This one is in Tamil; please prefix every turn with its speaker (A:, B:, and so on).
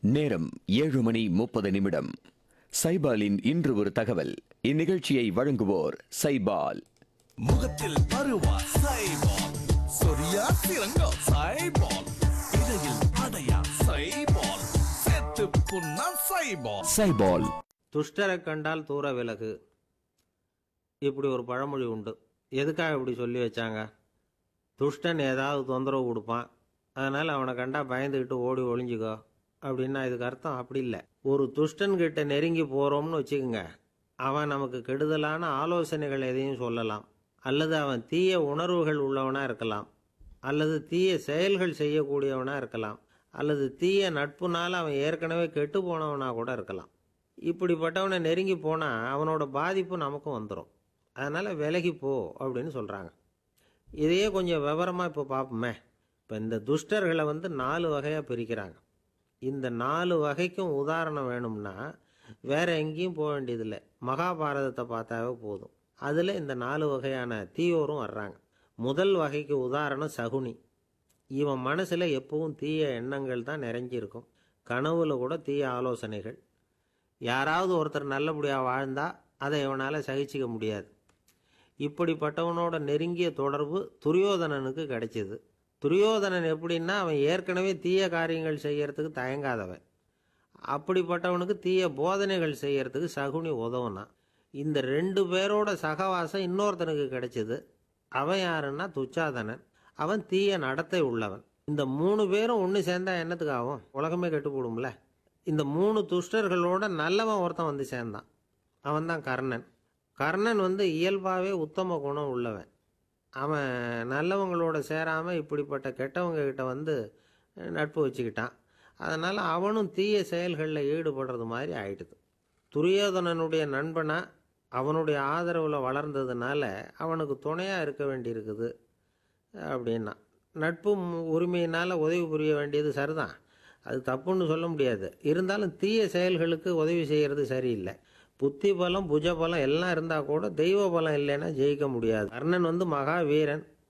A: நேரம் ஏழு மணி முப்பது நிமிடம் சைபாலின் இன்று ஒரு தகவல் இந்நிகழ்ச்சியை வழங்குவோர் சைபால்
B: முகத்தில் பருவா சைபால் சொரியா சிறங்கா சைபால் இடையில் அடையா சைபால் செத்து புண்ணா சைபால்
A: சைபால்
C: துஷ்டரை கண்டால் தூர விலகு இப்படி ஒரு பழமொழி உண்டு எதுக்காக இப்படி சொல்லி வச்சாங்க துஷ்டன் ஏதாவது தொந்தரவு கொடுப்பான் அதனால் அவனை கண்டா பயந்துக்கிட்டு ஓடி ஒளிஞ்சுக்கோ அப்படின்னா இதுக்கு அர்த்தம் அப்படி இல்லை ஒரு துஷ்டன் கிட்ட நெருங்கி போகிறோம்னு வச்சுக்கோங்க அவன் நமக்கு கெடுதலான ஆலோசனைகள் எதையும் சொல்லலாம் அல்லது அவன் தீய உணர்வுகள் உள்ளவனாக இருக்கலாம் அல்லது தீய செயல்கள் செய்யக்கூடியவனாக இருக்கலாம் அல்லது தீய நட்புனால அவன் ஏற்கனவே கெட்டு போனவனாக கூட இருக்கலாம் இப்படிப்பட்டவனை நெருங்கி போனால் அவனோட பாதிப்பு நமக்கும் வந்துடும் அதனால் விலகி போ அப்படின்னு சொல்கிறாங்க இதையே கொஞ்சம் விவரமாக இப்போ பார்ப்போமே இப்போ இந்த துஷ்டர்களை வந்து நாலு வகையாக பிரிக்கிறாங்க இந்த நாலு வகைக்கும் உதாரணம் வேணும்னா வேற எங்கேயும் போக வேண்டியதில்லை மகாபாரதத்தை பார்த்தாவே போதும் அதில் இந்த நாலு வகையான தீயோரும் வர்றாங்க முதல் வகைக்கு உதாரணம் சகுனி இவன் மனசில் எப்பவும் தீய எண்ணங்கள் தான் நிறைஞ்சிருக்கும் கனவுல கூட தீய ஆலோசனைகள் யாராவது ஒருத்தர் நல்லபடியாக வாழ்ந்தா அதை இவனால் சகிச்சிக்க முடியாது இப்படிப்பட்டவனோட நெருங்கிய தொடர்பு துரியோதனனுக்கு கிடைச்சிது துரியோதனன் எப்படின்னா அவன் ஏற்கனவே தீய காரியங்கள் செய்யறதுக்கு தயங்காதவன் அப்படிப்பட்டவனுக்கு தீய போதனைகள் செய்யறதுக்கு சகுனி உதவுனான் இந்த ரெண்டு பேரோட சகவாசம் இன்னொருத்தனுக்கு கிடைச்சது அவன் யாருன்னா துச்சாதனன் அவன் தீய நடத்தை உள்ளவன் இந்த மூணு பேரும் ஒன்று சேர்ந்தா என்னத்துக்கு ஆகும் உலகமே கெட்டு போடும்ல இந்த மூணு துஷ்டர்களோட நல்லவன் ஒருத்தன் வந்து சேர்ந்தான் அவன் தான் கர்ணன் கர்ணன் வந்து இயல்பாகவே உத்தம குணம் உள்ளவன் அவன் நல்லவங்களோட சேராமல் இப்படிப்பட்ட கெட்டவங்க கிட்ட வந்து நட்பு வச்சுக்கிட்டான் அதனால் அவனும் தீய செயல்களில் ஈடுபடுறது மாதிரி ஆயிடுது துரியோதனனுடைய நண்பனா அவனுடைய ஆதரவில் வளர்ந்ததுனால அவனுக்கு துணையாக இருக்க வேண்டியிருக்குது அப்படின்னா நட்பு உரிமையினால் உதவி புரிய வேண்டியது சரிதான் அது தப்புன்னு சொல்ல முடியாது இருந்தாலும் தீய செயல்களுக்கு உதவி செய்கிறது சரியில்லை புத்தி பலம் புஜ பலம் எல்லாம் இருந்தால் கூட தெய்வ பலம் இல்லைன்னா ஜெயிக்க முடியாது கர்ணன் வந்து மகா வீரன்